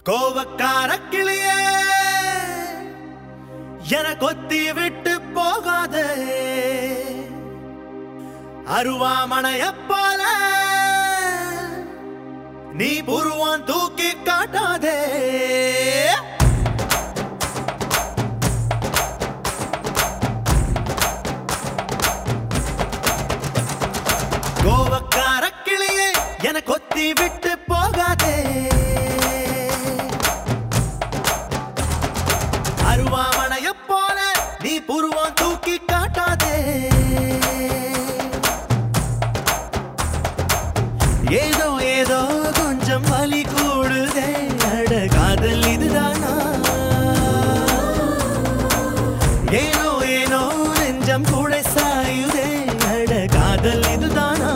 கோவக்கார கிளியே என கொத்தி விட்டு போகாதே அருவாமனைய போல நீ புருவம் தூக்கி காட்டாதே கோவக்கார கிளியே என கொத்தி விட்டு போகாதே அருவாமனைய போல நீ புருவம் தூக்கி காட்டாதே ஏதோ ஏதோ கொஞ்சம் வலி கூடுதே அட காதல் இதுதானா ஏனோ ஏனோ நெஞ்சம் கூட சாயுதே அட காதல் இதுதானா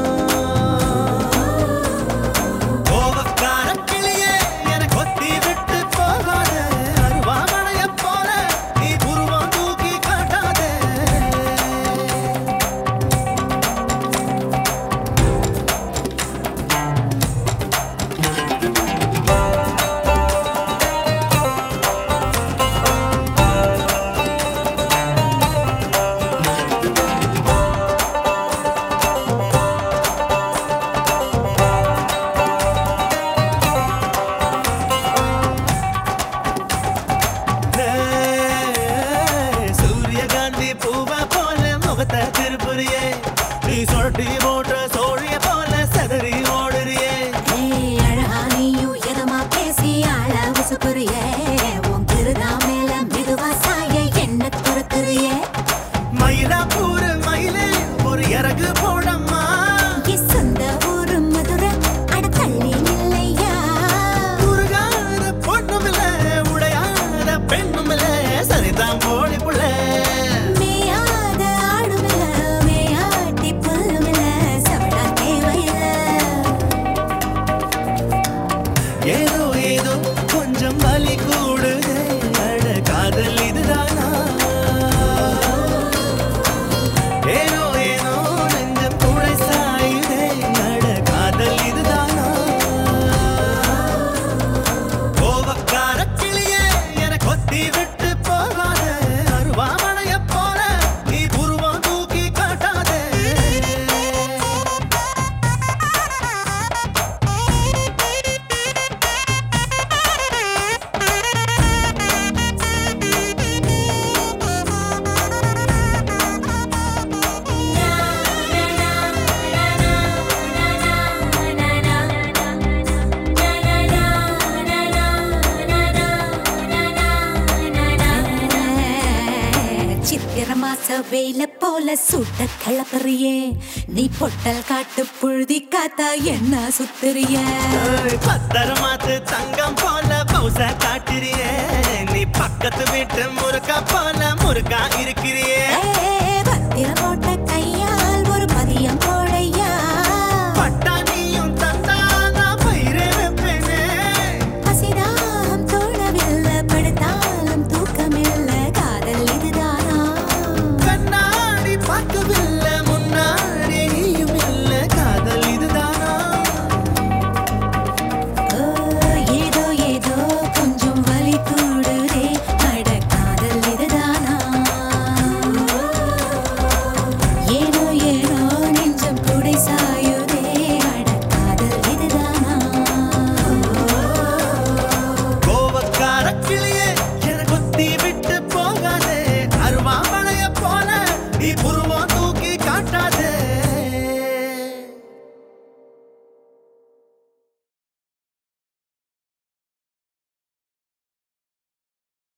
கோவக்கார கிளியே என கொத்தி விட்டு போகாத அருவாமனைய போல நீ புருவம் தூக்கி காட்டாதே சூரியகாந்தி பூவ போல முகத்தை திருப்புறியே நீ சொட்டி போட்ட சோழிய போல சதறி ஓடுறியே ஏய், அழகா நீயும் எதமா பேசி ஆள உசுப்புறியே. உன் திருதா மேல மெதுவா சாய என்ன துரத்துறியே. மயிலா பூரு மயிலே ஒரு இறகு போடம்மா என் சொந்த ஊரு மதுரை, அட தள்ளி நில்லையா. உருகாத பொண்ணுமில்ல உடையாத பெண்ணுமில்ல சரிதான் போடி புள்ள மேயாத ஆடுமில்ல, மேயாட்டி புல்லுமில்ல, சவடா தேவையில்ல. ஏதோ ஏதோ கொஞ்சம் வலி கூடுதே அட காதல் இதுதானா ஏனோ ஏனோ நெஞ்சம் கூட சாயுதே அட காதல் இதுதானா கோவக்கார கிளியே என கொத்தி விட்டு போகாத அருவாமனைய போல நீ புருவம் தூக்கி காட்டாதே சித்திர மாச வெயில போல சுட்ட கிளப்புறியே நீ பொட்டல் காட்டு புழுதி காத்தா என்ன சுத்துறிய பத்தரமாத்து தங்கம் போல பௌச காட்டுறியே நீ பக்கத்து வீட்டு முருக்கா போல முருக்கா இருக்க